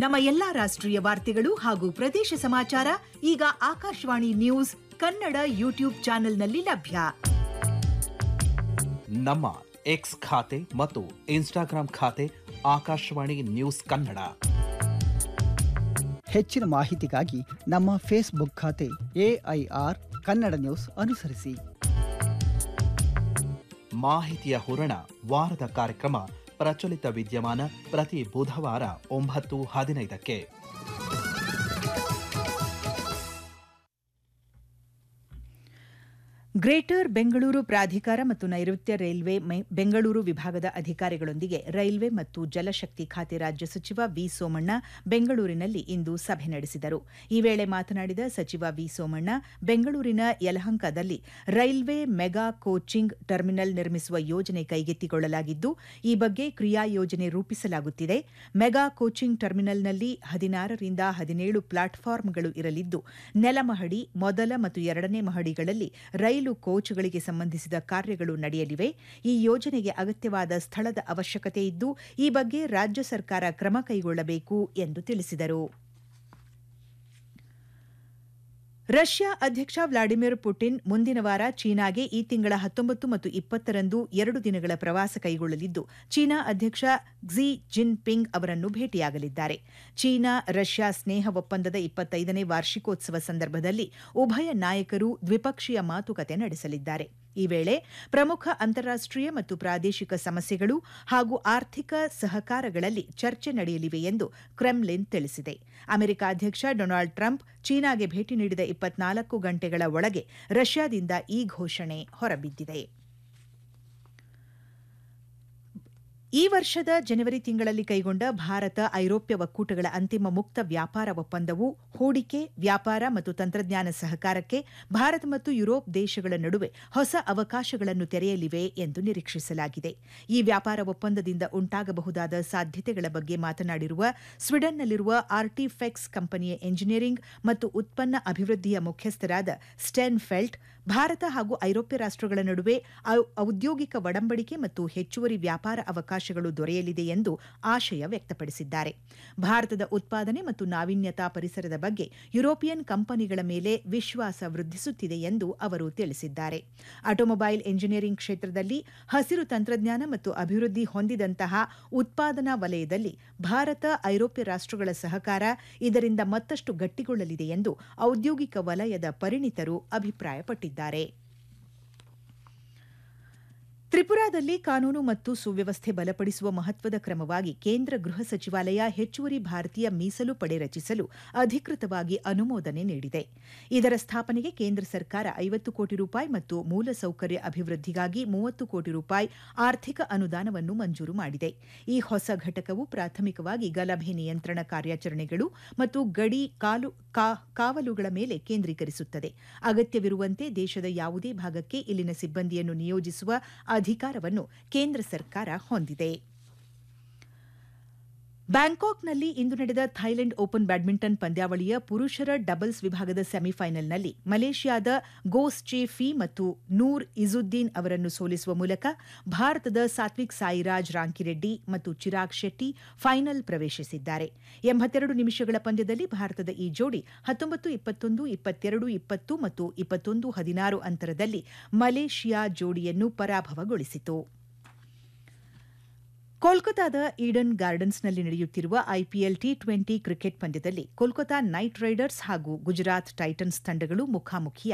ನಮ್ಮ ಎಲ್ಲಾ ರಾಷ್ಟ್ರೀಯ ವಾರ್ತೆಗಳು ಹಾಗೂ ಪ್ರದೇಶ ಸಮಾಚಾರ ಈಗ ಆಕಾಶವಾಣಿ ನ್ಯೂಸ್ ಕನ್ನಡ ಯೂಟ್ಯೂಬ್ ಚಾನೆಲ್ನಲ್ಲಿ ಲಭ್ಯ ನಮ್ಮ ಎಕ್ಸ್ ಖಾತೆ ಮತ್ತು ಇನ್ಸ್ಟಾಗ್ರಾಂ ಖಾತೆ ಆಕಾಶವಾಣಿ ನ್ಯೂಸ್ ಕನ್ನಡ ಹೆಚ್ಚಿನ ಮಾಹಿತಿಗಾಗಿ ನಮ್ಮ ಫೇಸ್ಬುಕ್ ಖಾತೆ ಎಐಆರ್ ಕನ್ನಡ ನ್ಯೂಸ್ ಅನುಸರಿಸಿ ಮಾಹಿತಿಯ ಹೂರಣ ವಾರದ ಕಾರ್ಯಕ್ರಮ ಪ್ರಚಲಿತ ವಿದ್ಯಮಾನ ಪ್ರತಿ ಬುಧವಾರ ಒಂಬತ್ತು ಹದಿನೈದಕ್ಕೆ ಗ್ರೇಟರ್ ಬೆಂಗಳೂರು ಪ್ರಾಧಿಕಾರ ಮತ್ತು ನೈಋತ್ಯ ರೈಲ್ವೆ ಮೆ- ಬೆಂಗಳೂರು ವಿಭಾಗದ ಅಧಿಕಾರಿಗಳೊಂದಿಗೆ ರೈಲ್ವೆ ಮತ್ತು ಜಲಶಕ್ತಿ ಖಾತೆ ರಾಜ್ಯ ಸಚಿವ ವಿ ಸೋಮಣ್ಣ ಬೆಂಗಳೂರಿನಲ್ಲಿ ಇಂದು ಸಭೆ ನಡೆಸಿದರು ಈ ವೇಳೆ ಮಾತನಾಡಿದ ಸಚಿವ ವಿ ಸೋಮಣ್ಣ ಬೆಂಗಳೂರಿನ ಯಲಹಂಕದಲ್ಲಿ ರೈಲ್ವೆ ಮೆಗಾ ಕೋಚಿಂಗ್ ಟರ್ಮಿನಲ್ ನಿರ್ಮಿಸುವ ಯೋಜನೆ ಕೈಗೆತ್ತಿಕೊಳ್ಳಲಾಗಿದ್ದು ಈ ಬಗ್ಗೆ ಕ್ರಿಯಾ ಯೋಜನೆ ರೂಪಿಸಲಾಗುತ್ತಿದೆ ಮೆಗಾ ಕೋಚಿಂಗ್ ಟರ್ಮಿನಲ್ನಲ್ಲಿ ಹದಿನಾರರಿಂದ ಹದಿನೇಳು ಪ್ಲಾಟ್ಫಾರ್ಮ್ಗಳು ಇರಲಿದ್ದು ನೆಲಮಹಡಿ ಮೊದಲ ಮತ್ತು ಎರಡನೇ ಮಹಡಿಗಳಲ್ಲಿ ರೈಲು ಕೋಚ್ಗಳಿಗೆ ಸಂಬಂಧಿಸಿದ ಕಾರ್ಯಗಳು ನಡೆಯಲಿವೆ ಈ ಯೋಜನೆಗೆ ಅಗತ್ಯವಾದ ಸ್ಥಳದ ಅವಶ್ಯಕತೆ ಇದ್ದು ಈ ಬಗ್ಗೆ ರಾಜ್ಯ ಸರ್ಕಾರ ಕ್ರಮ ಕೈಗೊಳ್ಳಬೇಕು ಎಂದು ತಿಳಿಸಿದರು ರಷ್ಯಾ ಅಧ್ಯಕ್ಷ ವ್ಲಾಡಿಮಿರ್ ಪುಟಿನ್ ಮುಂದಿನ ವಾರ ಚೀನಾಗೆ ಈ ತಿಂಗಳ ಹತ್ತೊಂಬತ್ತು ಮತ್ತು ಇಪ್ಪತ್ತರಂದು ಎರಡು ದಿನಗಳ ಪ್ರವಾಸ ಕೈಗೊಳ್ಳಲಿದ್ದು ಚೀನಾ ಅಧ್ಯಕ್ಷ ಕ್ಸಿ ಜಿನ್ಪಿಂಗ್ ಅವರನ್ನು ಭೇಟಿಯಾಗಲಿದ್ದಾರೆ ಚೀನಾ ರಷ್ಯಾ ಸ್ನೇಹ ಒಪ್ಪಂದದ ಇಪ್ಪತ್ತೈದನೇ ವಾರ್ಷಿಕೋತ್ಸವ ಸಂದರ್ಭದಲ್ಲಿ ಉಭಯ ನಾಯಕರು ದ್ವಿಪಕ್ಷೀಯ ಮಾತುಕತೆ ನಡೆಸಲಿದ್ದಾರೆ ಈ ವೇಳೆ ಪ್ರಮುಖ ಅಂತಾರಾಷ್ಟೀಯ ಮತ್ತು ಪ್ರಾದೇಶಿಕ ಸಮಸ್ಯೆಗಳು ಹಾಗೂ ಆರ್ಥಿಕ ಸಹಕಾರಗಳಲ್ಲಿ ಚರ್ಚೆ ನಡೆಯಲಿವೆ ಎಂದು ಕ್ರೆಮ್ಲಿನ್ ತಿಳಿಸಿದೆ ಅಮೆರಿಕ ಅಧ್ಯಕ್ಷ ಡೊನಾಲ್ಡ್ ಟ್ರಂಪ್ ಚೀನಾಗೆ ಭೇಟಿ ನೀಡಿದ ಇಪ್ಪತ್ನಾಲ್ಕು ಗಂಟೆಗಳ ಒಳಗೆ ರಷ್ಯಾದಿಂದ ಈ ಘೋಷಣೆ ಹೊರಬಿದ್ದಿದೆ ಈ ವರ್ಷದ ಜನವರಿ ತಿಂಗಳಲ್ಲಿ ಕೈಗೊಂಡ ಭಾರತ ಐರೋಪ್ಯ ಒಕ್ಕೂಟಗಳ ಅಂತಿಮ ಮುಕ್ತ ವ್ಯಾಪಾರ ಒಪ್ಪಂದವು ಹೂಡಿಕೆ ವ್ಯಾಪಾರ ಮತ್ತು ತಂತ್ರಜ್ಞಾನ ಸಹಕಾರಕ್ಕೆ ಭಾರತ ಮತ್ತು ಯುರೋಪ್ ದೇಶಗಳ ನಡುವೆ ಹೊಸ ಅವಕಾಶಗಳನ್ನು ತೆರೆಯಲಿವೆ ಎಂದು ನಿರೀಕ್ಷಿಸಲಾಗಿದೆ ಈ ವ್ಯಾಪಾರ ಒಪ್ಪಂದದಿಂದ ಉಂಟಾಗಬಹುದಾದ ಸಾಧ್ಯತೆಗಳ ಬಗ್ಗೆ ಮಾತನಾಡಿರುವ ಸ್ವೀಡನ್ನಲ್ಲಿರುವ ಆರ್ಟಿಫೆಕ್ಸ್ ಕಂಪನಿಯ ಎಂಜಿನಿಯರಿಂಗ್ ಮತ್ತು ಉತ್ಪನ್ನ ಅಭಿವೃದ್ಧಿಯ ಮುಖ್ಯಸ್ಥರಾದ ಸ್ಟೆನ್ ಫೆಲ್ಟ್ ಭಾರತ ಹಾಗೂ ಐರೋಪ್ಯ ರಾಷ್ಟ್ರಗಳ ನಡುವೆ ಔ- ಔದ್ಯೋಗಿಕ ಒಡಂಬಡಿಕೆ ಮತ್ತು ಹೆಚ್ಚುವರಿ ವ್ಯಾಪಾರ ಅವಕಾಶಗಳು ದೊರೆಯಲಿದೆ ಎಂದು ಆಶಯ ವ್ಯಕ್ತಪಡಿಸಿದ್ದಾರೆ ಭಾರತದ ಉತ್ಪಾದನೆ ಮತ್ತು ನಾವೀನ್ಯತಾ ಪರಿಸರದ ಬಗ್ಗೆ ಯುರೋಪಿಯನ್ ಕಂಪನಿಗಳ ಮೇಲೆ ವಿಶ್ವಾಸ ವೃದ್ಧಿಸುತ್ತಿದೆ ಎಂದು ಅವರು ತಿಳಿಸಿದ್ದಾರೆ ಆಟೋಮೊಬೈಲ್ ಎಂಜಿನಿಯರಿಂಗ್ ಕ್ಷೇತ್ರದಲ್ಲಿ ಹಸಿರು ತಂತ್ರಜ್ಞಾನ ಮತ್ತು ಅಭಿವೃದ್ಧಿ ಹೊಂದಿದಂತಹ ಉತ್ಪಾದನಾ ವಲಯದಲ್ಲಿ ಭಾರತ ಐರೋಪ್ಯ ರಾಷ್ಟ್ರಗಳ ಸಹಕಾರ ಇದರಿಂದ ಮತ್ತಷ್ಟು ಗಟ್ಟಿಗೊಳ್ಳಲಿದೆ ಎಂದು ಔದ್ಯೋಗಿಕ ವಲಯದ ಪರಿಣಿತರು ಅಭಿಪ್ರಾಯಪಟ್ಟಿದ್ದಾರೆ ತ್ರಿಪುರಾದಲ್ಲಿ ಕಾನೂನು ಮತ್ತು ಸುವ್ಯವಸ್ಥೆ ಬಲಪಡಿಸುವ ಮಹತ್ವದ ಕ್ರಮವಾಗಿ ಕೇಂದ್ರ ಗೃಹ ಸಚಿವಾಲಯ ಹೆಚ್ಚುವರಿ ಭಾರತೀಯ ಮೀಸಲು ಪಡೆ ರಚಿಸಲು ಅಧಿಕೃತವಾಗಿ ಅನುಮೋದನೆ ನೀಡಿದೆ ಇದರ ಸ್ಥಾಪನೆಗೆ ಕೇಂದ್ರ ಸರ್ಕಾರ ಐವತ್ತು ಕೋಟಿ ರೂಪಾಯಿ ಮತ್ತು ಮೂಲಸೌಕರ್ಯ ಅಭಿವೃದ್ಧಿಗಾಗಿ ಮೂವತ್ತು ಕೋಟಿ ರೂಪಾಯಿ ಆರ್ಥಿಕ ಅನುದಾನವನ್ನು ಮಂಜೂರು ಮಾಡಿದೆ ಈ ಹೊಸ ಘಟಕವು ಪ್ರಾಥಮಿಕವಾಗಿ ಗಲಭೆ ನಿಯಂತ್ರಣ ಕಾರ್ಯಾಚರಣೆಗಳು ಮತ್ತು ಗಡಿ ಕಾಲು ಕಾ- ಕಾವಲುಗಳ ಮೇಲೆ ಕೇಂದ್ರೀಕರಿಸುತ್ತದೆ ಅಗತ್ಯವಿರುವಂತೆ ದೇಶದ ಯಾವುದೇ ಭಾಗಕ್ಕೆ ಇಲ್ಲಿನ ಸಿಬ್ಬಂದಿಯನ್ನು ನಿಯೋಜಿಸುವ ಅಧಿಕಾರವನ್ನು ಕೇಂದ್ರ ಸರ್ಕಾರ ಹೊಂದಿದೆ ಬ್ಯಾಂಕಾಕ್ನಲ್ಲಿ ಇಂದು ನಡೆದ ಥೈಲೆಂಡ್ ಓಪನ್ ಬ್ಯಾಡ್ಮಿಂಟನ್ ಪಂದ್ಯಾವಳಿಯ ಪುರುಷರ ಡಬಲ್ಸ್ ವಿಭಾಗದ ಸೆಮಿಫೈನಲ್ನಲ್ಲಿ ಮಲೇಷ್ಯಾದ ಗೋಸ್ ಚೆ ಫಿ ಮತ್ತು ನೂರ್ ಇಜುದ್ದೀನ್ ಅವರನ್ನು ಸೋಲಿಸುವ ಮೂಲಕ ಭಾರತದ ಸಾತ್ವಿಕ್ ಸಾಯಿರಾಜ್ ರಾಂಕಿರೆಡ್ಡಿ ಮತ್ತು ಚಿರಾಗ್ ಶೆಟ್ಟಿ ಫೈನಲ್ ಪ್ರವೇಶಿಸಿದ್ದಾರೆ ಎಂಬತ್ತೆರಡು ನಿಮಿಷಗಳ ಪಂದ್ಯದಲ್ಲಿ ಭಾರತದ ಈ ಜೋಡಿ ಹತ್ತೊಂಬತ್ತು ಇಪ್ಪತ್ತೊಂದು ಇಪ್ಪತ್ತೆರಡು ಇಪ್ಪತ್ತು ಮತ್ತು ಇಪ್ಪತ್ತೊಂದು ಹದಿನಾರು ಅಂತರದಲ್ಲಿ ಮಲೇಷಿಯಾ ಜೋಡಿಯನ್ನು ಪರಾಭವಗೊಳಿಸಿತು ಕೋಲ್ಕತಾದ ಈಡನ್ ಗಾರ್ಡನ್ಸ್ನಲ್ಲಿ ನಡೆಯುತ್ತಿರುವ ಐಪಿಎಲ್ ಟಿ ಟ್ವೆಂಟಿ ಕ್ರಿಕೆಟ್ ಪಂದ್ಯದಲ್ಲಿ ಕೋಲ್ಕತಾ ನೈಟ್ ರೈಡರ್ಸ್ ಹಾಗೂ ಗುಜರಾತ್ ಟೈಟನ್ಸ್ ತಂಡಗಳು ಮುಖಾಮುಖಿ